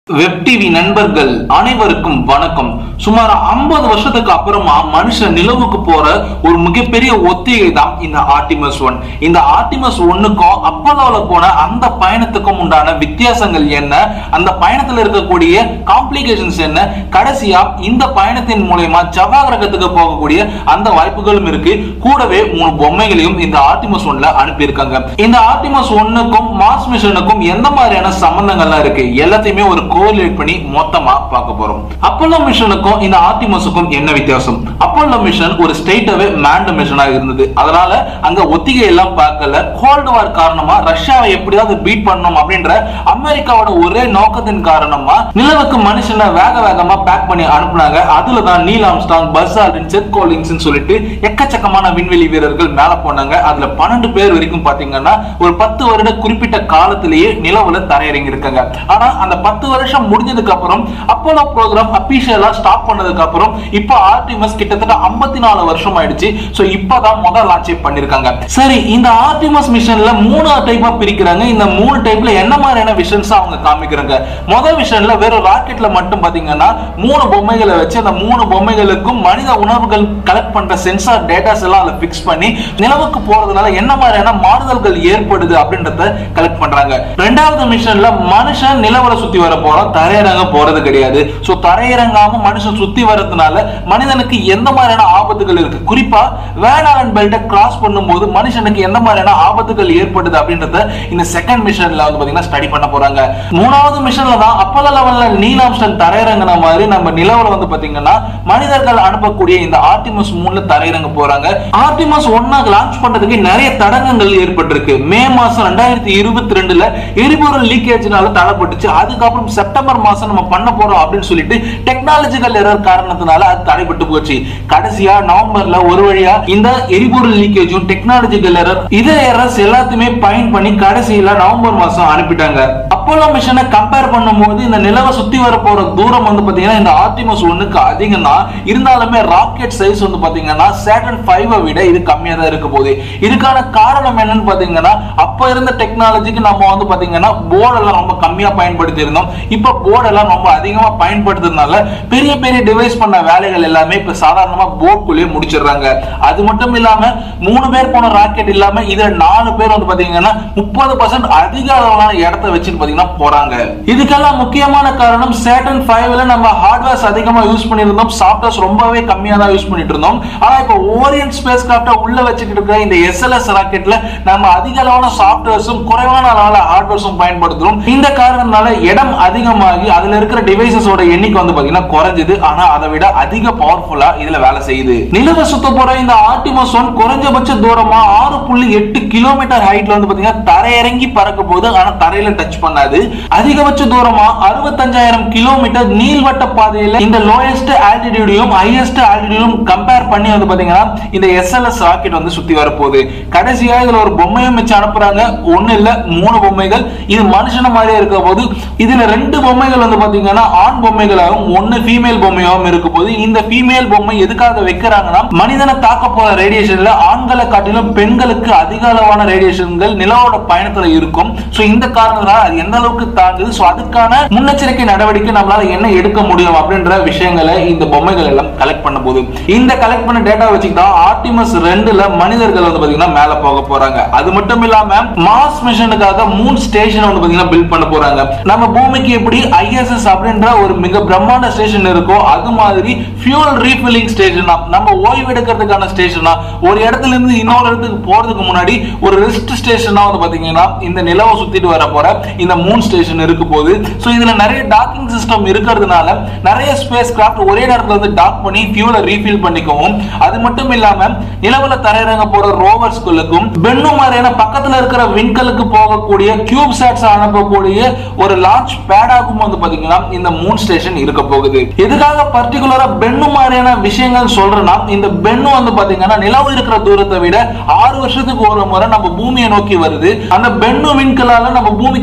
web TV நண்பர்கள் அனைவருக்கும் வணக்கம் சுமார் 50 வருஷத்துக்கு அப்புறமா மனுஷன் நிலவுக்கு போற ஒரு மிகப்பெரிய ஒத்திகை தான் இந்த ஆர்டிமஸ் ஒன் இந்த ஆர்டிமஸ் ஒன்னுக்கும் அப்போலோல போன அந்த பயணத்துக்கும் உண்டான வித்தியாசங்கள் என்ன அந்த பயணத்துல இருக்கக்கூடிய காம்ப்ளிகேஷன்ஸ் என்ன கடைசியா இந்த பயணத்தின் மூலயமா செவ்வாய் கிரகத்துக்கு போகக்கூடிய அந்த வாய்ப்புகளும் இருக்கு கூடவே மூணு பொம்மைகளையும் இந்த ஆர்டிமஸ் ஒன்ல அனுப்பியிருக்காங்க இந்த ஆர்டிமஸ் ஒன்னுக்கும் மார்ஸ் மிஷனுக்கும் எந்த மாதிரியான சம்பந்தங்கள்லாம் இருக்கு எல்லாத்தையுமே ஒரு கோரிலேட் பண்ணி மொத்தமா பார்க்க போறோம் அப்போலோ மிஷனுக்கும் இந்த ஆர்டிமஸுக்கும் என்ன வித்தியாசம் அப்போலோ மிஷன் ஒரு ஸ்டேட்டாவே மேண்ட் மிஷனா இருந்தது அதனால அங்க ஒத்திகை எல்லாம் பார்க்கல கோல்டு வார் காரணமா ரஷ்யாவை எப்படியாவது பீட் பண்ணணும் அப்படின்ற அமெரிக்காவோட ஒரே நோக்கத்தின் காரணமா நிலவுக்கு மனுஷனை வேக வேகமா பேக் பண்ணி அனுப்புனாங்க அதுல தான் நீல் ஆம்ஸ்டாங் பஸ் ஆல்டின் செத் கோலிங்ஸ் சொல்லிட்டு எக்கச்சக்கமான விண்வெளி வீரர்கள் மேல போனாங்க அதுல பன்னெண்டு பேர் வரைக்கும் பாத்தீங்கன்னா ஒரு பத்து வருட குறிப்பிட்ட காலத்திலேயே நிலவுல தரையிறங்கி இருக்காங்க ஆனா அந்த பத்து வருஷம் முடிஞ்சதுக்கு அப்புறம் அப்போலோ ப்ரோக்ராம் அபிஷியலா ஸ்டாப் பண்ணதுக்கு அப்புறம் இப்போ ஆர்டிமஸ் கிட்டத்தட்ட 54 நாலு வருஷம் ஆயிடுச்சு சோ இப்பதான் முதல் லான்ச் பண்ணிருக்காங்க சரி இந்த ஆர்டிமஸ் மிஷன்ல மூணு டைப்பா பிரிக்கிறாங்க இந்த மூணு டைப்ல என்ன மாதிரியான விஷன்ஸ் அவங்க காமிக்கிறாங்க முதல் விஷன்ல வெறும் ராக்கெட்ல மட்டும் பாத்தீங்கன்னா மூணு பொம்மைகளை வச்சு அந்த மூணு பொம்மைகளுக்கும் மனித உணர்வுகள் கலெக்ட் பண்ற சென்சார் டேட்டாஸ் எல்லாம் அதுல பிக்ஸ் பண்ணி நிலவுக்கு போறதுனால என்ன மாதிரியான மாறுதல்கள் ஏற்படுது அப்படின்றத கலெக்ட் பண்றாங்க ரெண்டாவது மிஷன்ல மனுஷன் நிலவரை சுத்தி வர போறோம் தரையிறங்க போறது கிடையாது சோ தரையிறங்காம மனுஷன் சுத்தி வரதுனால மனிதனுக்கு எந்த மாதிரியான ஆபத்துகள் இருக்கு குறிப்பா வேளாண் பெல்ட்டை கிராஸ் பண்ணும்போது மனுஷனுக்கு எந்த மாதிரியான ஆபத்துகள் ஏற்படுது அப்படின்றத இந்த செகண்ட் மிஷன்ல வந்து பாத்தீங்கன்னா ஸ்டடி பண்ண போறாங்க மூணாவது மிஷன்ல தான் அப்போலோ லெவல்ல நீலாம்ஸ்டன் தரையிறங்கின மாதிரி நம்ம நிலவுல வந்து பாத்தீங்கன்னா மனிதர்கள் அனுப்பக்கூடிய இந்த ஆர்டிமஸ் மூணுல தரையிறங்க போறாங்க ஆர்டிமஸ் ஒன்னா லான்ச் பண்றதுக்கு நிறைய தடங்கங்கள் ஏற்பட்டிருக்கு மே மாசம் ரெண்டாயிரத்தி இருபத்தி ரெண்டுல எரிபொருள் லீக்கேஜ்னால தடைப்பட்டுச்சு அதுக்கப்புறம் செப்டம்பர் மாசம் நம்ம பண்ண போறோம் அப்படின்னு சொல்லிட்டு டெக்னாலஜிக்கல் எரர் காரணத்தினால அது தடைப்பட்டு போச்சு கடைசியா நவம்பர்ல ஒரு வழியா இந்த எரிபொருள் லீக்கேஜும் டெக்னாலஜிக்கல் எரர் இதர எரர்ஸ் எல்லாத்தையுமே பயன் பண்ணி கடைசியில நவம்பர் மாசம் அனுப்பிட்டாங்க அப்போலோ மிஷனை கம்பேர் பண்ணும்போது இந்த நிலவை சுத்தி வர போற தூரம் வந்து பாத்தீங்கன்னா இந்த ஆர்டிமஸ் ஒண்ணுக்கு அதிகம் தான் இருந்தாலுமே ராக்கெட் சைஸ் வந்து பாத்தீங்கன்னா சேட்டன் ஃபைவ் விட இது கம்மியா தான் இருக்க போகுது இதுக்கான காரணம் என்னன்னு பாத்தீங்கன்னா அப்ப இருந்த டெக்னாலஜிக்கு நம்ம வந்து பாத்தீங்கன்னா போர்டு எல்லாம் ரொம்ப கம்மியா பயன்படுத்தி இருந்தோம் இப்ப போர்டு எல்லாம் ரொம்ப அதிகமா பயன்படுத்துறதுனால பெரிய பெரிய டிவைஸ் பண்ண வேலைகள் எல்லாமே இப்ப சாதாரணமா போர்டுக்குள்ளேயே முடிச்சிடுறாங்க அது மட்டும் இல்லாம மூணு பேர் போன ராக்கெட் இல்லாம இதுல நாலு பேர் வந்து பாத்தீங்கன்னா முப்பது பர்சன்ட் அதிக அளவான இடத்த வச்சுட்டு பாத்தீங்கன்னா போறாங்க இதுக்கெல்லாம் முக்கியமான காரணம் சேட்டன் ஃபைவ்ல நம்ம ஹார்ட்வேர்ஸ் அதிகமா யூஸ் பண்ணியிருந்தோம் சாஃப்ட்வேர்ஸ் ரொம்பவே கம்மியா தான் யூஸ் பண்ணிட்டு இருந்தோம் ஆனா இப்போ ஓரியன்ட் ஸ்பேஸ் கிராஃப்ட உள்ள வச்சுக்கிட்டு இருக்க இந்த எஸ்எல்எஸ் ராக்கெட்ல நம்ம அதிக அளவான சாஃப்ட்வேர்ஸும் குறைவான அளவான ஹார்ட்வேர்ஸும் பயன்படுத்துறோம் இந்த காரணத்தினால இடம் அதிகமாகி அதுல இருக்கிற டிவைசஸோட எண்ணிக்கை வந்து பாத்தீங்கன்னா குறைஞ்சது ஆனா அதை விட அதிக பவர்ஃபுல்லா இதுல வேலை செய்யுது நிலவை சுத்த போற இந்த ஆர்டிமஸ் ஒன் குறைஞ்சபட்ச தூரமா ஆறு புள்ளி எட்டு கிலோமீட்டர் ஹைட்ல வந்து பாத்தீங்கன்னா தரையிறங்கி பறக்க போகுது ஆனா தரையில டச் பண்ணாது அதிகபட்ச தூரமா அறுபத்தஞ்சாயிரம் கிலோமீட்டர் நீள்வட்ட பாதையில இந்த லோயஸ்ட் ஆல்டிடியூடையும் ஹையஸ்ட் ஆல்டிடியூடும் கம்பேர் பண்ணி வந்து பாத்தீங்கன்னா இந்த எஸ்எல்எஸ் ராக்கெட் வந்து சுத்தி வரப்போகுது கடைசியா இதுல ஒரு பொம்மையும் வச்சு அனுப்புறாங்க ஒண்ணு இல்ல மூணு பொம்மைகள் இது மனுஷன மாதிரியே இருக்க போது இதுல ரெண்டு பொம்மைகள் வந்து பாத்தீங்கன்னா ஆண் பொம்மைகளாகவும் ஒண்ணு ஃபீமேல் பொம்மையாகவும் இருக்க போது இந்த ஃபீமேல் பொம்மை எதுக்காக வைக்கிறாங்கன்னா மனிதனை தாக்க போற ரேடியேஷன்ல ஆண்களை காட்டிலும் பெண்களுக்கு அதிக அளவான ரேடியேஷன்கள் நிலவோட பயணத்துல இருக்கும் சோ இந்த காரணத்தினால அது எந்த அளவுக்கு தாங்குது சோ அதுக்கான முன்னெச்சரிக்கை நடவடிக்கை நம்மளால என்ன எடுக்க முடியும் அப்படின்ற விஷயங்களை இந்த பொம்மைகள் எல்லாம் கலெக்ட் பண்ண போது இந்த கலெக்ட் பண்ண டேட்டா வச்சுக்கிட்டா ஆர்டிமஸ் ரெண்டுல மனிதர்கள் வந்து பாத்தீங்கன்னா மேல போக போறாங்க அது மட்டும் இல்லாம மாஸ் மிஷனுக்காக மூன் ஸ்டேஷன் வந்து பாத்தீங்கன்னா பில்ட் பண்ண போறாங்க நம்ம பூமிக்கு எப்படி ஐஎஸ்எஸ் அப்படின்ற ஒரு மிக பிரம்மாண்ட ஸ்டேஷன் இருக்கோ அது மாதிரி ஃபியூல் ரீஃபில்லிங் ஸ்டேஷன் நம்ம ஓய்வு எடுக்கிறதுக்கான ஸ்டேஷனா ஒரு இடத்துல இருந்து இன்னொரு இடத்துக்கு போறதுக்கு முன்னாடி ஒரு ரெஸ்ட் ஸ்டேஷனா வந்து பாத்தீங்கன்னா இந்த நிலவை சுத்திட்டு வர போற இந்த மூன் ஸ்டேஷன் இருக்கு போது சோ இதுல நிறைய டாக்கிங் சிஸ்டம் இருக்கிறதுனால நிறைய ஸ்பேஸ் கிராஃப்ட் ஒரே நேரத்துல வந்து டாக் பண்ணி ஃபியூலை ரீஃபில் பண்ணிக்கவும் அது மட்டும் இல்லாம நிலவுல தரையிறங்க போற ரோவர்ஸ்களுக்கும் பென்னு மாதிரியான பக்கத்துல இருக்கிற விண்கலுக்கு போகக்கூடிய கியூப் சாட்ஸ் அனுப்பக்கூடிய ஒரு லான்ச் பேடாகும் வந்து பாத்தீங்கன்னா இந்த மூன் ஸ்டேஷன் இருக்க போகுது எதுக்காக பர்டிகுலரா பென்னு மாதிரியான விஷயங்கள் சொல்றேன்னா இந்த பென்னு வந்து பாத்தீங்கன்னா நிலவு இருக்கிற தூரத்தை விட ஆறு வருஷத்துக்கு ஒரு முறை நம்ம பூமியை நோக்கி வருது அந்த பென்னு விண்கலால நம்ம பூமிக்கு எந்த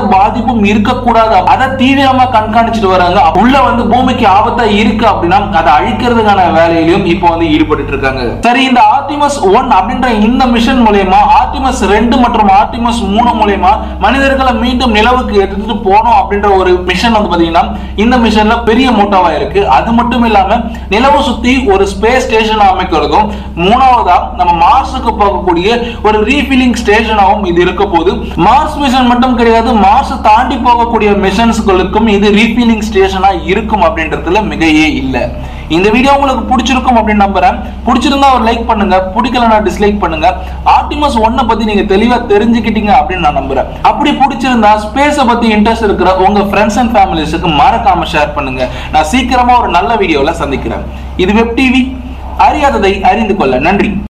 பாதிப்பும் இருக்கக்கூடாது அதை தீவிரமா கண்காணிச்சுட்டு வராங்க உள்ள வந்து பூமிக்கு ஆபத்தா இருக்கு அப்படின்னா அதை அழிக்கிறதுக்கான வேலையிலும் இப்போ வந்து ஈடுபட்டு இருக்காங்க சரி இந்த ஆர்டிமஸ் ஒன் அப்படின்ற இந்த மிஷன் மூலயமா ஆர்டிமஸ் ரெண்டு மற்றும் ஆர்டிமஸ் மூணு மூலயமா மனிதர்களை மீண்டும் நிலவுக்கு எடுத்துட்டு போனோம் அப்படின்ற ஒரு மிஷன் வந்து பாத்தீங்கன்னா இந்த மிஷன்ல பெரிய மோட்டோவா இருக்கு அது மட்டும் இல்லாம நிலவு சுத்தி ஒரு ஸ்பேஸ் ஸ்டேஷன் அமைக்கிறதும் மூணாவதா நம்ம மார்ஸுக்கு போகக்கூடிய ஒரு ரீஃபில்லிங் ஸ்டேஷனாகவும் இது இருக்க போது மார்ஸ் மிஷன் மட்டும் கிடையாது மார்ஸ் தாண்டி போகக்கூடிய மிஷன்ஸ்களுக்கும் இது ரீஃபில்லிங் ஸ்டேஷனா இருக்கும் அப்படின்றதுல மிகையே இல்லை இந்த வீடியோ உங்களுக்கு பிடிச்சிருக்கும் அப்படின்னு நம்புறேன் பிடிச்சிருந்தா ஒரு லைக் பண்ணுங்க பிடிக்கலனா டிஸ்லைக் பண்ணுங்க ஆர்டிமஸ் ஒன்னை பத்தி நீங்க தெளிவா தெரிஞ்சுக்கிட்டீங்க அப்படின்னு நான் நம்புறேன் அப்படி பிடிச்சிருந்தா ஸ்பேஸ பத்தி இன்ட்ரெஸ்ட் இருக்கிற உங்க ஃப்ரெண்ட்ஸ் அண்ட் ஃபேமிலிஸுக்கு மறக்காம ஷேர் பண்ணுங்க நான் சீக்கிரமா ஒரு நல்ல வீடியோல சந்திக்கிறேன் இது வெப் டிவி அறியாததை அறிந்து கொள்ள நன்றி